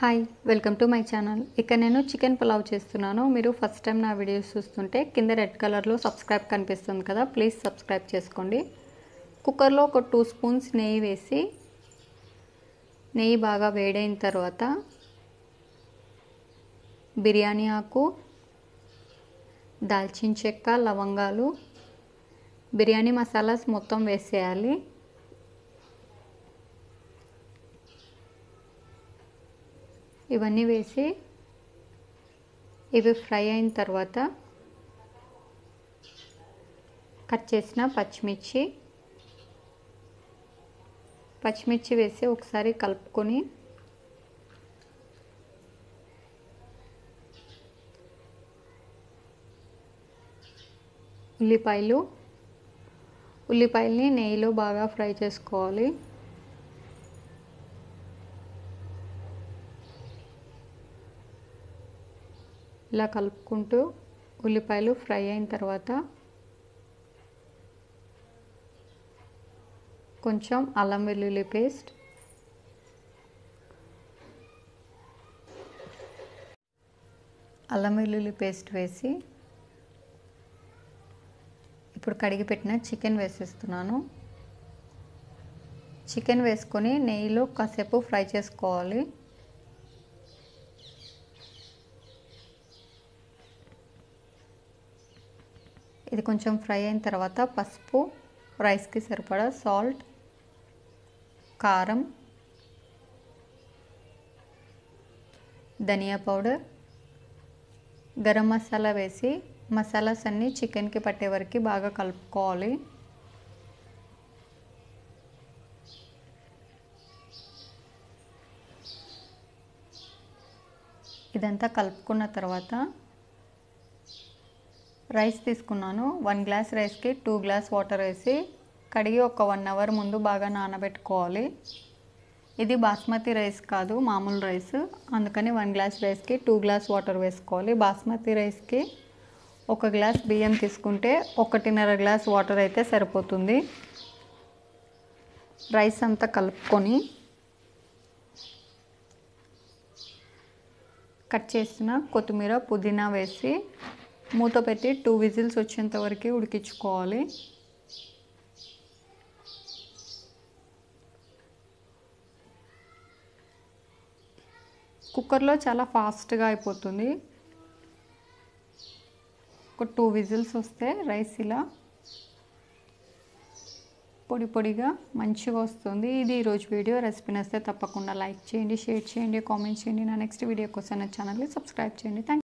hi welcome to my channel ఇక్కడ నేను chicken pulao చేస్తున్నాను మీరు ఫస్ట్ టైం నా వీడియోస్ చూస్తుంటే కింద రెడ్ కలర్లో సబ్స్క్రైబ్ కనిపిస్తుంది కదా ప్లీజ్ సబ్స్క్రైబ్ చేసుకోండి కుక్కర్లో ఒక టూ స్పూన్స్ నెయ్యి వేసి నెయ్యి బాగా వేడైన తర్వాత బిర్యానీ ఆకు దాల్చిన చెక్క లవంగాలు బిర్యానీ మసాలాస్ మొత్తం వేసేయాలి ఇవన్నీ వేసి ఇవి ఫ్రై అయిన తర్వాత కట్ చేసిన పచ్చిమిర్చి పచ్చిమిర్చి వేసి ఒకసారి కలుపుకొని ఉల్లిపాయలు ఉల్లిపాయల్ని నెయ్యిలో బాగా ఫ్రై చేసుకోవాలి ఇలా కలుపుకుంటూ ఉల్లిపాయలు ఫ్రై అయిన తర్వాత కొంచెం అల్లం వెల్లుల్లి పేస్ట్ అల్లం వెల్లుల్లి పేస్ట్ వేసి ఇప్పుడు కడిగి పెట్టిన చికెన్ వేసేస్తున్నాను చికెన్ వేసుకొని నెయ్యిలో కాసేపు ఫ్రై చేసుకోవాలి ఇది కొంచెం ఫ్రై అయిన తర్వాత పసుపు రైస్కి సరిపడా సాల్ట్ కారం ధనియా పౌడర్ గరం మసాలా వేసి మసాలాస్ అన్నీ చికెన్కి పట్టే వరకు బాగా కలుపుకోవాలి ఇదంతా కలుపుకున్న తర్వాత రైస్ తీసుకున్నాను వన్ గ్లాస్ రైస్కి టూ గ్లాస్ వాటర్ వేసి కడిగి ఒక వన్ అవర్ ముందు బాగా నానబెట్టుకోవాలి ఇది బాస్మతి రైస్ కాదు మామూలు రైస్ అందుకని వన్ గ్లాస్ రైస్కి టూ గ్లాస్ వాటర్ వేసుకోవాలి బాస్మతి రైస్కి ఒక గ్లాస్ బియ్యం తీసుకుంటే ఒకటిన్నర గ్లాస్ వాటర్ అయితే సరిపోతుంది రైస్ అంతా కలుపుకొని కట్ చేసిన కొత్తిమీర పుదీనా వేసి మూత పెట్టి టూ విజిల్స్ వచ్చేంత వరకు ఉడికించుకోవాలి కుక్కర్లో చాలా ఫాస్ట్గా అయిపోతుంది ఒక టూ విజిల్స్ వస్తే రైస్ ఇలా పొడి పొడిగా మంచిగా వస్తుంది ఇది ఈరోజు వీడియో రెసిపీ నచ్చితే తప్పకుండా లైక్ చేయండి షేర్ చేయండి కామెంట్ చేయండి నా నెక్స్ట్ వీడియో కోసం నా ఛానల్ని సబ్స్క్రైబ్ చేయండి థ్యాంక్